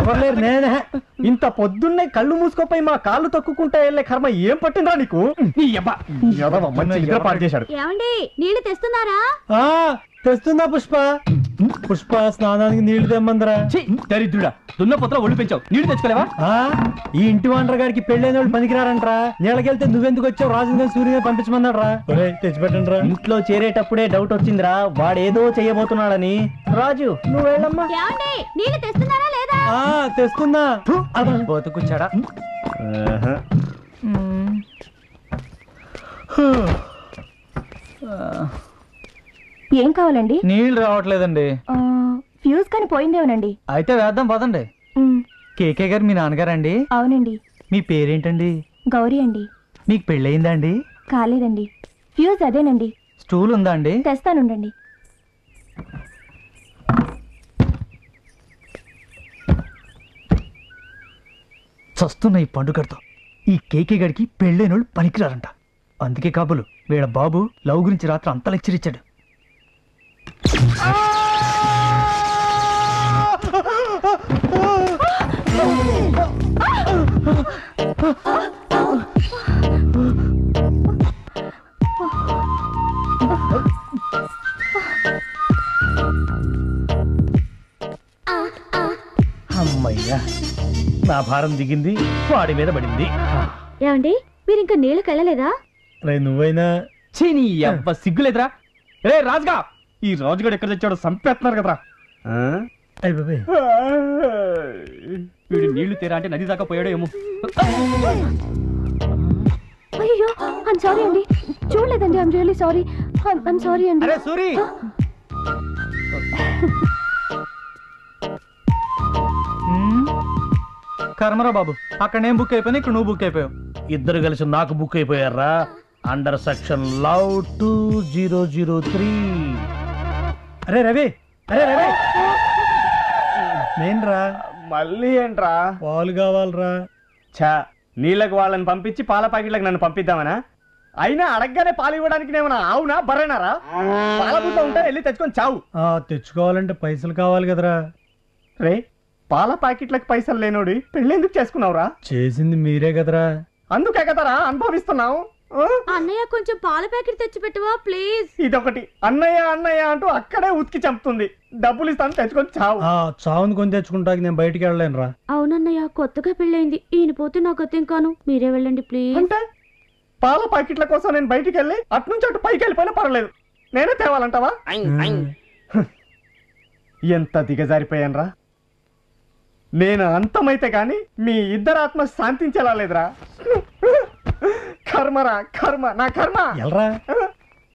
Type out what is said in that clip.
ఎవరు నేనే ఇంత పొద్దున్నే కళ్ళు మూసుకోపోయి మా కాళ్ళు తొక్కుకుంటే వెళ్ళే కర్మ ఏం పట్టిందా నీకు నీ అబ్బా ఎదవ మంచి నిద్ర పాడు చేశాడు ఏమండి నీళ్లు తెస్తున్నారా ఆ తెస్తుందా పుష్ప పుష్ప స్నానానికి నీళ్లు తెమ్మందరా దరిద్రుడా దున్నపోతలో ఒళ్ళు పెంచావు నీళ్లు తెచ్చుకోలేవా ఆ ఈ ఇంటి వాండర్ గారికి పెళ్ళైన వాళ్ళు పనికిరారంట్రా నీళ్ళకెళ్తే నువ్వెందుకు వచ్చావు రాజు సూర్యుని పంపించమన్నాడు రా తెచ్చిపెట్టండి రా ఇంట్లో చేరేటప్పుడే డౌట్ వచ్చిందిరా వాడేదో చేయబోతున్నాడని రాజు నువ్వు వెళ్ళమ్మా ఏమండి నీళ్లు తెస్తున్నారా లేదా ఆ తెస్తున్నా బతుకుచ్చాడా ఏం కావాలండి నీళ్లు రావట్లేదండి ఆ, ఫ్యూజ్ కానీ పోయిందేమోనండి అయితే వేద్దాం పదండి ఉమ్, కేకే గారు మీ నాన్నగారండి అవునండి మీ పేరేంటండి గౌరీ అండి మీకు పెళ్ళయిందా అండి కాలేదండి ఫ్యూజ్ అదేనండి స్టూల్ ఉందా అండి తెస్తానుండండి చస్తున్న ఈ పండుగతో ఈ కేకే గడికి పెళ్ళైనోళ్ళు పనికిరారంట అందుకే కాబులు వీళ్ళ బాబు లవ్ గురించి రాత్రి అంత లెక్చర్ ఇచ్చాడు అమ్మయ్యా నా భారం దిగింది వాడి మీద పడింది ఏమండి మీరు ఇంకా నీళ్లకు వెళ్ళలేదా రే నువ్వైనా చీని అబ్బ సిగ్గులేదురా రే రాజుగా ఈ రాజుగాడు ఎక్కడ తెచ్చాడో సంపేస్తున్నారు కదరా అయ్ బాబాయ్ వీడు నీళ్లు తీరా అంటే నది దాకా పోయాడో ఏమో అయ్యో ఐమ్ సారీ అండి చూడలేదండి I'm really sorry I'm sorry అండి అరే సూరి హ్మ్? కర్మరా బాబు అక్కడ నేను బుక్ అయిపోయినా ఇక్కడ నువ్వు బుక్ అయిపోయావు ఇద్దరు కలిసి నాకు బుక్ అయిపోయారా under section love two zero zero three అరే రవి అరే రవి నేను రా మళ్ళీ ఏంట్రా పాలు కావాలరా ఛా నీళ్ళకు వాళ్ళని పంపించి పాల ప్యాకెట్లకు నన్ను పంపిద్దామనా అయినా అడగగానే పాలు ఇవ్వడానికి నేమన్నా ఆవునా బర్రెనారా పాల బుద్ధ ఉంటే వెళ్ళి తెచ్చుకొని చావు ఆ, తెచ్చుకోవాలంటే పైసలు కావాలి కదరా రే పాల ప్యాకెట్లకు పైసలు లేనోడి పెళ్ళెందుకు చేసుకున్నావురా చేసింది మీరే కదరా అందుకే కదరా అనుభవిస్తున్నావు ఆ? అన్నయ్య కొంచెం పాల ప్యాకెట్ తెచ్చి పెట్టవా ప్లీజ్ ఇదొకటి అన్నయ్య అన్నయ్య అంటూ అక్కడే ఉతికి చంపుతుంది డబ్బులు ఇస్తాను తెచ్చుకొని చావు ఆ చావుని కొని తెచ్చుకుంటాకి నేను బయటికి వెళ్ళలేను రా అవునన్నయ్య కొత్తగా పెళ్ళైంది ఈయన పోతే నాకు అర్థం కాను మీరే వెళ్ళండి ప్లీజ్ అంటే పాల ప్యాకెట్ల కోసం నేను బయటికి వెళ్ళి అట్నుంచి అటు పైకి వెళ్ళిపోయినా పర్లేదు నేనే తేవాలంటావా ఎంత దిగజారిపోయానురా నేను అంతమైతే గాని మీ ఇద్దరు ఆత్మ శాంతించేలా లేదురా కర్మరా కర్మ నా కర్మ ఎల్రా